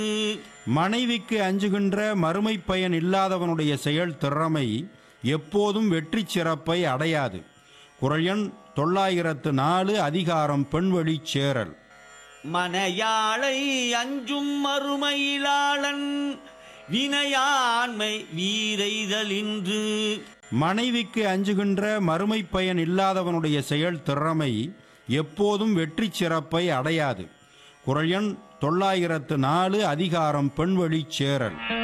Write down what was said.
மனைவிக்கு அஞ்சுகின்ற மறுமை பயன் இல்லாதவனுடைய செயல் திறமை எப்போதும் வெற்றி சிறப்பை அடையாது குரல் எண் தொள்ளாயிரத்து நாலு அதிகாரம் பெண்வழி சேரல் மனையாளை அஞ்சும் மறுமையிலாளன் வினையாண்மை வீரைதலின்று மனைவிக்கு அஞ்சுகின்ற மறுமை பயன் இல்லாதவனுடைய செயல் திறமை எப்போதும் வெற்றி சிறப்பை அடையாது குரல் எண் தொள்ளாயிரத்து நாலு அதிகாரம் பெண்வழி சேரல்